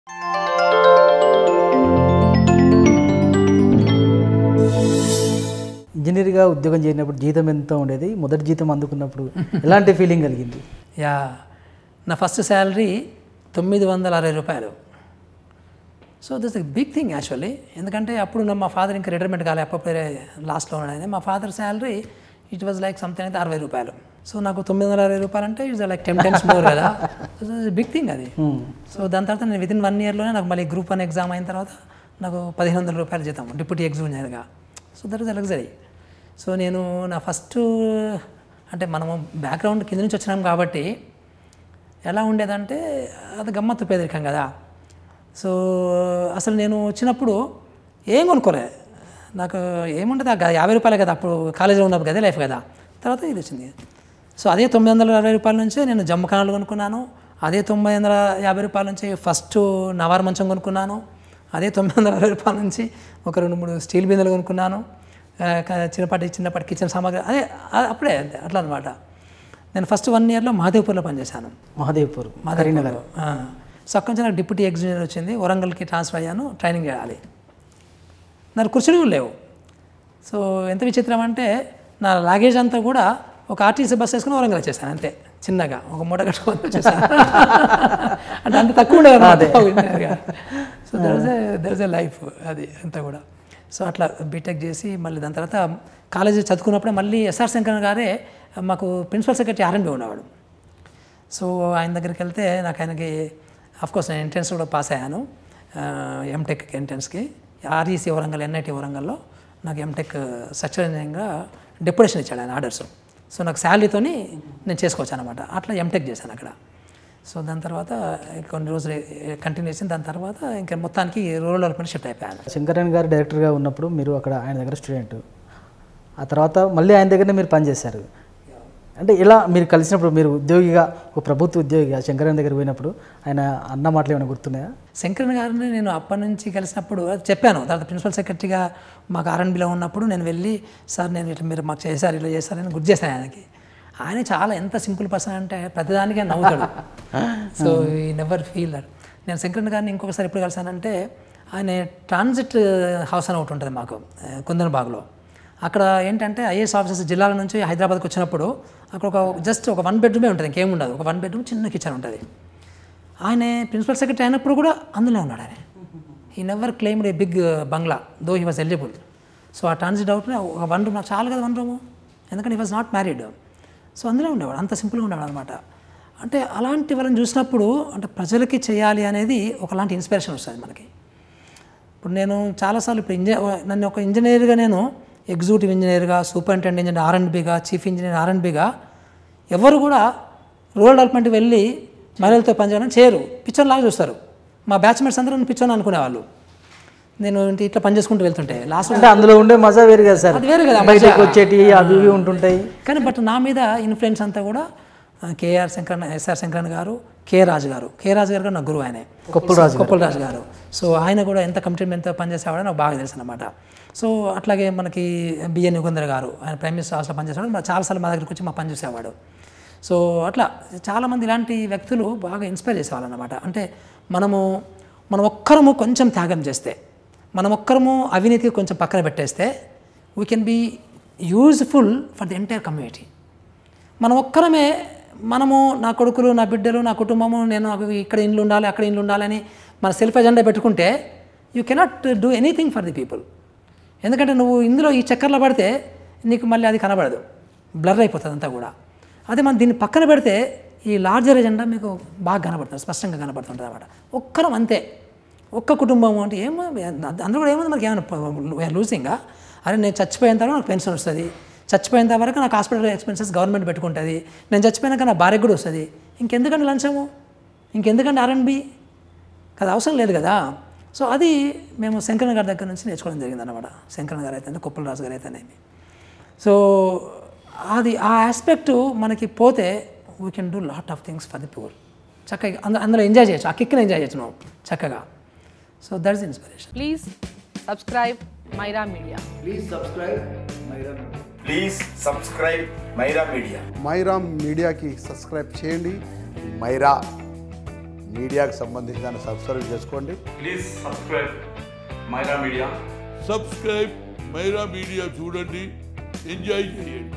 ఇంజనీర్గా ఉద్యోగం చేసినప్పుడు జీతం ఎంత ఉండేది మొదటి జీతం అందుకున్నప్పుడు ఎలాంటి ఫీలింగ్ కలిగింది యా నా ఫస్ట్ శాలరీ తొమ్మిది వందల అరవై రూపాయలు so this a big thing actually ఎందుకంటే అప్పుడు నా- మా ఫాదర్ ఇంకా రిటైర్మెంట్ కాలే అప్పుడే లాస్ట్లో ఉన్నాడు మా father salary it was like something అయితే అరవై రూపాయలు సో నాకు తొమ్మిది వందల అరవై రూపాయలు అంటే it's like ten times more కదా బిగ్ థింగ్ అది సో దాని తర్వాత నేను వితిన్ వన్ ఇయర్లోనే నాకు మళ్ళీ గ్రూప్ వన్ ఎగ్జామ్ అయిన తర్వాత నాకు పదిహేను వందల రూపాయలు జీతం డిప్యూటీ ఎగ్జామినర్గా so that is a luxury so నేను నా ఫస్ట్ అంటే మనము బ్యాక్గ్రౌండ్ కింద నుంచి వచ్చినాం కాబట్టి ఎలా ఉండేదంటే అది గమ్మత్తు పేదరికం కదా సో అసలు నేను వచ్చినప్పుడు ఏం కొనుక్కోలే నాకు ఏముంటుంది ఆ యాభై రూపాయలే కదా అప్పుడు కాలేజీలో ఉన్నప్పుడు కదా లైఫ్ కదా తర్వాత ఇది వచ్చింది సో అదే తొమ్మిది వందల అరవై రూపాయల నుంచే నేను జమ్ము కణాలు కొనుక్కున్నాను అదే తొమ్మిది వందల యాభై రూపాయల నుంచి ఫస్ట్ నవారు మంచం కొనుక్కున్నాను అదే తొమ్మిది వందల అరవై రూపాయల నుంచి ఒక రెండు మూడు స్టీల్ బిందెలు కొనుక్కున్నాను ఆ, క- చిన్నపాటి చిన్నపాటి కిచెన్ సామాగ్రి అదే ఆ- అప్పుడే అట్లా అనమాట నేను ఫస్ట్ వన్ ఇయర్లో మహాదేవ్పూర్లో పనిచేశాను మహాదేవ్పూర్ కరీంనగర్ సో అక్కడి నుంచి నాకు డిప్యూటీ ఎగ్జిక్యూటివ్ వచ్చింది వరంగల్కి ట్రాన్స్ఫర్ అయ్యాను ట్రైనింగ్ చేయాలి నాకు కుర్చీలు కూడా లేవు సో ఎంత విచిత్రం అంటే నా లాగేజ్ అంతా కూడా ఒక ఆర్టీసీ బస్ వేసుకుని వరంగల్ వచ్చేసాను అంతే చిన్నగా ఒక మూట కట్టుకొని వచ్చేసాను అంటే అంత తక్కువ ఉండేది so there is there is a life అది అంతా కూడా సో అట్లా బీటెక్ చేసి మళ్ళీ దాని తర్వాత కాలేజీ చదువుకున్నప్పుడే మళ్ళీ ఎస్ఆర్ శంకర్ గారే మాకు ప్రిన్సిపల్ సెక్రటరీ ఆర్ఎన్బి ఉన్నవాడు సో ఆయన దగ్గరికి వెళ్తే నాకు ఆయనకి కోర్స్ నేను ఎంట్రన్స్ కూడా పాస్ అయ్యాను ఎంటెక్ ఎంట్రన్స్కి ఆర్ఈసీ వరంగల్ ఎన్ఐటి వరంగల్లో నాకు ఎంటెక్ స్ట్రక్చర్ ఇంజనీరింగ్గా డెప్యుటేషన్ ఇచ్చాడు ఆయన ఆర్డర్స్ సో నాకు శాలరీతోని నేను చేసుకోవచ్చు అనమాట అట్లా ఎంటెక్ చేశాను అక్కడ సో దాని తర్వాత కొన్ని రోజులు కంటిన్యూ చేసి దాని తర్వాత ఇంకా మొత్తానికి రూరల్ డెవలప్మెంట్ షిఫ్ట్ అయిపోయాను శంకరన్ గారు డైరెక్టర్గా ఉన్నప్పుడు మీరు అక్కడ ఆయన దగ్గర స్టూడెంట్ ఆ తర్వాత మళ్ళీ ఆయన దగ్గరనే మీరు పనిచేశారు అంటే ఇలా మీరు కలిసినప్పుడు మీరు ఉద్యోగిగా ఒక ప్రభుత్వ ఉద్యోగిగా శంకరన్ దగ్గర పోయినప్పుడు ఆయన అన్న మాటలు ఏమైనా గుర్తున్నాయా శంకరన్ గారిని నేను అప్పటి నుంచి కలిసినప్పుడు అది చెప్పాను తర్వాత ప్రిన్సిపల్ సెక్రటరీగా మాకు ఆర్ఎన్బిలో ఉన్నప్పుడు నేను వెళ్ళి సార్ నేను ఇట్లా మీరు మాకు చేశారు ఇలా చేశారని గుర్తు చేశాను ఆయనకి ఆయన చాలా ఎంత సింపుల్ పర్సన్ అంటే ప్రతిదానికి ఆయన నవ్వుతాడు సో ఈ నెవర్ ఫీల్ దట్ నేను శంకరన్ గారిని ఇంకొకసారి ఎప్పుడు కలిసానంటే ఆయన ట్రాన్సిట్ హౌస్ అని ఒకటి ఉంటుంది మాకు కుందనబాగ్లో అక్కడ ఏంటంటే ఐఏఎస్ ఆఫీసర్స్ జిల్లాల నుంచి హైదరాబాద్కి వచ్చినప్పుడు అక్కడ ఒక జస్ట్ ఒక వన్ బెడ్రూమే ఉంటుంది ఇంకేం ఉండదు ఒక వన్ బెడ్రూమ్ చిన్న కిచెన్ ఉంటుంది ఆయన ప్రిన్సిపల్ సెక్రటరీ అయినప్పుడు కూడా అందులో ఉన్నాడు ఆయన ఈ never claimed a big bungalow though he was eligible so ఆ ట్రాన్సిట్ అవుట్ ఒక వన్ రూమ్ నాకు చాలా కదా వన్ రూము ఎందుకంటే he was not married so అందులో ఉండేవాడు అంత సింపుల్గా ఉండేవాడు అనమాట అంటే అలాంటి వాళ్ళని చూసినప్పుడు అంటే ప్రజలకి చేయాలి అనేది ఒకలాంటి ఇన్స్పిరేషన్ వస్తుంది మనకి ఇప్పుడు నేను చాలాసార్లు ఇప్పుడు ఇంజ నన్ను ఒక ఇంజనీర్గా నేను ఎగ్జిక్యూటివ్ ఇంజనీర్గా సూపరింటెండెంట్ ఇంజనీర్ ఆర్ఎండ్బిగా చీఫ్ ఇంజనీర్ ఆర్ఎండ్బిగా ఎవరు కూడా రూరల్ డెవలప్మెంట్కి వెళ్ళి మహిళలతో పనిచేయడం చేయరు పిచ్చర్ లాగా చూస్తారు మా బ్యాచ్మేట్స్ అందరూ నన్ను పిచ్చర్ అనుకునేవాళ్ళు నేను ఇంటి ఇట్లా పని చేసుకుంటూ వెళ్తుంటే లాస్ట్ అంటే అందులో ఉండే మజా వేరు కదా సార్ అది వేరు కదా బయటకు వచ్చేటి అవి ఇవి ఉంటుంటాయి కానీ బట్ నా మీద ఇన్ఫ్లుయెన్స్ అంతా కూడా ఆ, కేఆర్ శంకరన్ ఎస్ఆర్ శంకరన్ గారు కే రాజు గారు కే రాజు గారు నా గురువు ఆయనే కొప్పులరాజు కొప్పలరాజు గారు సో ఆయన కూడా ఎంత కమిట్మెంట్తో పనిచేసేవాడో నాకు బాగా తెలుసు అనమాట సో అట్లాగే మనకి బిఎన్ యుగంధర్ గారు ఆయన ప్రైమ్ మినిస్టర్ హౌస్లో పనిచేసేవాడు మా చాలాసార్లు మా దగ్గరికి వచ్చి మా పని చూసేవాడు సో అట్లా చాలామంది ఇలాంటి వ్యక్తులు బాగా ఇన్స్పైర్ చేసేవాళ్ళు అనమాట అంటే మనము మనం ఒక్కరము కొంచెం త్యాగం చేస్తే మనం ఒక్కరము అవినీతికి కొంచెం పక్కన పెట్టేస్తే we can be useful for the entire community మనం ఒక్కరమే మనము నా కొడుకులు నా బిడ్డలు నా కుటుంబము నేను నాకు ఇక్కడ ఇండ్లు ఉండాలి అక్కడ ఇండ్లు ఉండాలని మన సెల్ఫ్ ఎజెండా పెట్టుకుంటే you cannot do anything for the people ఎందుకంటే నువ్వు ఇందులో ఈ చక్కర్లో పడితే నీకు మళ్ళీ అది కనబడదు బ్లర్ అయిపోతుంది అంతా కూడా అదే మనం దీన్ని పక్కన పెడితే ఈ లార్జర్ ఎజెండా మీకు బాగా కనబడుతుంది స్పష్టంగా కనబడుతుంటుంది అనమాట ఒక్కరం అంతే ఒక్క కుటుంబం అంటే ఏమో అందరూ కూడా ఏముంది మనకి ఏమైనా లూజింగా అరే నేను చచ్చిపోయేంత వరకు నాకు పెన్షన్ వస్తుంది చచ్చిపోయేంత వరకు నాకు హాస్పిటల్ ఎక్స్పెన్సెస్ గవర్నమెంట్ పెట్టుకుంటుంది నేను చచ్చిపోయినాక నా భార్యకు కూడా వస్తుంది ఇంకెందుకండి లంచము ఇంకెందుకండి ఆర్ఎండ్బి కదా అవసరం లేదు కదా సో అది మేము శంకరన్ గారి దగ్గర నుంచి నేర్చుకోవడం జరిగింది అనమాట శంకరన్ గారు అయితే కొప్పుల రాజు గారు అయితేనేమి సో అది ఆ ఆస్పెక్ట్ మనకి పోతే we can do lot of things for the poor చక్కగా అంద- అందులో ఎంజాయ్ చేయొచ్చు ఆ కిక్ని ఎంజాయ్ చేయొచ్చు నువ్వు చక్కగా so that is inspiration Please subscribe Myra Media. Please subscribe Myra Media. Please subscribe Myra media Myra మీడియాకి సబ్స్క్రైబ్ చేయండి మైరా మీడియాకు సంబంధించి దాన్ని సబ్స్క్రైబ్ చేసుకోండి please subscribe Myra media subscribe Myra media చూడండి ఎంజాయ్ చేయండి